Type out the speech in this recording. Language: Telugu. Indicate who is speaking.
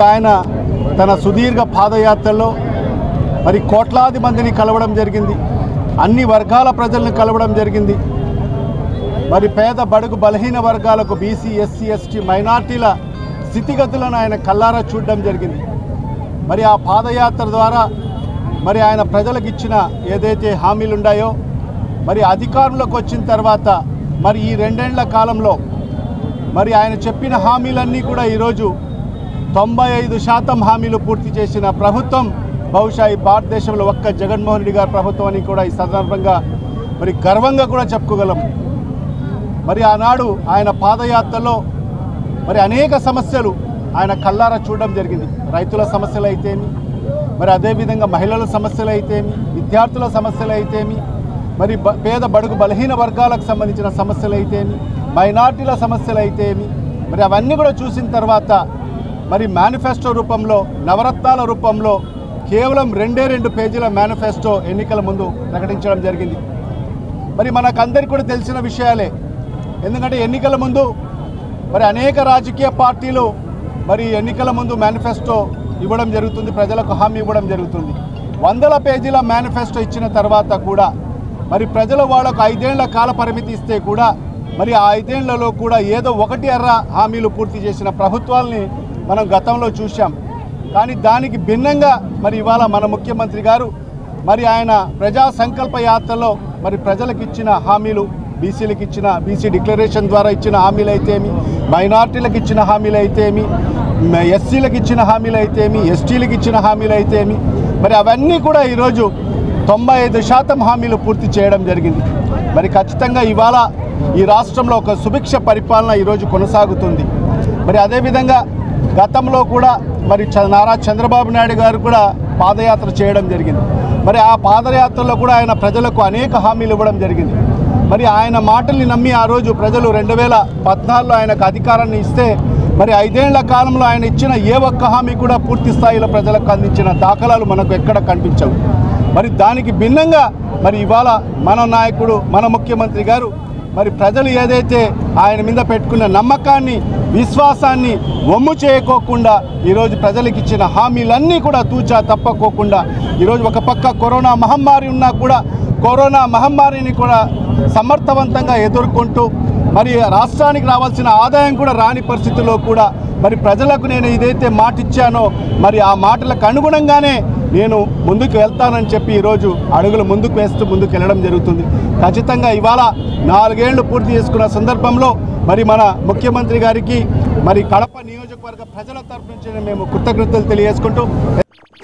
Speaker 1: ఆయన తన సుదీర్ఘ పాదయాత్రలో మరి కోట్లాది మందిని కలవడం జరిగింది అన్ని వర్గాల ప్రజలను కలవడం జరిగింది మరి పేద బడుగు బలహీన వర్గాలకు బీసీ ఎస్సీ ఎస్టీ మైనార్టీల స్థితిగతులను ఆయన కల్లారా చూడడం జరిగింది మరి ఆ పాదయాత్ర ద్వారా మరి ఆయన ప్రజలకు ఇచ్చిన ఏదైతే హామీలు ఉన్నాయో మరి అధికారంలోకి వచ్చిన తర్వాత మరి ఈ రెండేళ్ల కాలంలో మరి ఆయన చెప్పిన హామీలన్నీ కూడా ఈరోజు తొంభై ఐదు శాతం హామీలు పూర్తి చేసిన ప్రభుత్వం బహుశా ఈ భారతదేశంలో ఒక్క జగన్మోహన్ రెడ్డి గారి ప్రభుత్వం అని కూడా ఈ సందర్భంగా మరి గర్వంగా కూడా చెప్పుకోగలం మరి ఆనాడు ఆయన పాదయాత్రలో మరి అనేక సమస్యలు ఆయన కల్లారా చూడడం జరిగింది రైతుల సమస్యలు అయితేమి మరి అదేవిధంగా మహిళల సమస్యలు అయితేమి విద్యార్థుల సమస్యలు అయితేమి మరి బ- పేద బడుగు బలహీన వర్గాలకు సంబంధించిన సమస్యలు అయితేమి మైనార్టీల సమస్యలు అయితేమి మరి అవన్నీ కూడా చూసిన తర్వాత మరి మేనిఫెస్టో రూపంలో నవరత్నాల రూపంలో కేవలం రెండే రెండు పేజీల మేనిఫెస్టో ఎన్నికల ముందు ప్రకటించడం జరిగింది మరి మనకందరికీ కూడా తెలిసిన విషయాలే ఎందుకంటే ఎన్నికల ముందు మరి అనేక రాజకీయ పార్టీలు మరి ఎన్నికల ముందు మేనిఫెస్టో ఇవ్వడం జరుగుతుంది ప్రజలకు హామీ ఇవ్వడం జరుగుతుంది వందల పేజీల మేనిఫెస్టో ఇచ్చిన తర్వాత కూడా మరి ప్రజలు వాళ్ళకు ఐదేళ్ల కాల పరిమితి ఇస్తే కూడా మరి ఆ ఐదేళ్లలో కూడా ఏదో ఒకటి అర్ర హామీలు పూర్తి చేసిన ప్రభుత్వాల్ని మనం గతంలో చూశాం కానీ దానికి భిన్నంగా మరి ఇవాళ మన ముఖ్యమంత్రి గారు మరి ఆయన ప్రజా సంకల్ప యాత్రలో మరి ప్రజలకు ఇచ్చిన హామీలు బీసీలకు ఇచ్చిన బీసీ డిక్లరేషన్ ద్వారా ఇచ్చిన హామీలు అయితేమి మైనార్టీలకు ఇచ్చిన హామీలు అయితేమి మ- ఎస్సీలకు ఇచ్చిన హామీలు అయితేమి ఎస్టీలకు ఇచ్చిన హామీలు అయితేమి మరి అవన్నీ కూడా ఈరోజు తొంభై ఐదు శాతం హామీలు పూర్తి చేయడం జరిగింది మరి ఖచ్చితంగా ఇవాళ ఈ రాష్ట్రంలో ఒక సుభిక్ష పరిపాలన ఈరోజు కొనసాగుతుంది మరి అదేవిధంగా గతంలో కూడా మరి చ- నారా చంద్రబాబు నాయుడు గారు కూడా పాదయాత్ర చేయడం జరిగింది మరి ఆ పాదయాత్రలో కూడా ఆయన ప్రజలకు అనేక హామీలు ఇవ్వడం జరిగింది మరి ఆయన మాటల్ని నమ్మి ఆ రోజు ప్రజలు రెండు వేల పద్నాలుగులో ఆయనకు అధికారాన్ని ఇస్తే మరి ఐదేళ్ల కాలంలో ఆయన ఇచ్చిన ఏ ఒక్క హామీ కూడా పూర్తి స్థాయిలో ప్రజలకు అందించిన దాఖలాలు మనకు ఎక్కడ కనిపించవు మరి దానికి భిన్నంగా మరి ఇవాళ మన నాయకుడు మన ముఖ్యమంత్రి గారు మరి ప్రజలు ఏదైతే ఆయన మీద పెట్టుకున్న నమ్మకాన్ని విశ్వాసాన్ని వమ్ము చేయకోకుండా ఈరోజు ప్రజలకు ఇచ్చిన హామీలన్నీ కూడా తూచా తప్పకోకుండా ఈరోజు ఒక పక్క కరోనా మహమ్మారి ఉన్నా కూడా కరోనా మహమ్మారిని కూడా సమర్థవంతంగా ఎదుర్కొంటూ మరి రాష్ట్రానికి రావాల్సిన ఆదాయం కూడా రాని పరిస్థితుల్లో కూడా మరి ప్రజలకు నేను ఏదైతే మాట ఇచ్చానో మరి ఆ మాటలకు అనుగుణంగానే నేను ముందుకు వెళ్తానని చెప్పి ఈరోజు అడుగులు ముందుకు వేస్తూ ముందుకు వెళ్ళడం జరుగుతుంది ఖచ్చితంగా ఇవాళ నాలుగేళ్లు పూర్తి చేసుకున్న సందర్భంలో మరి మన ముఖ్యమంత్రి గారికి మరి కడప నియోజకవర్గ ప్రజల తరపు నుంచి మేము కృతజ్ఞతలు తెలియజేసుకుంటూ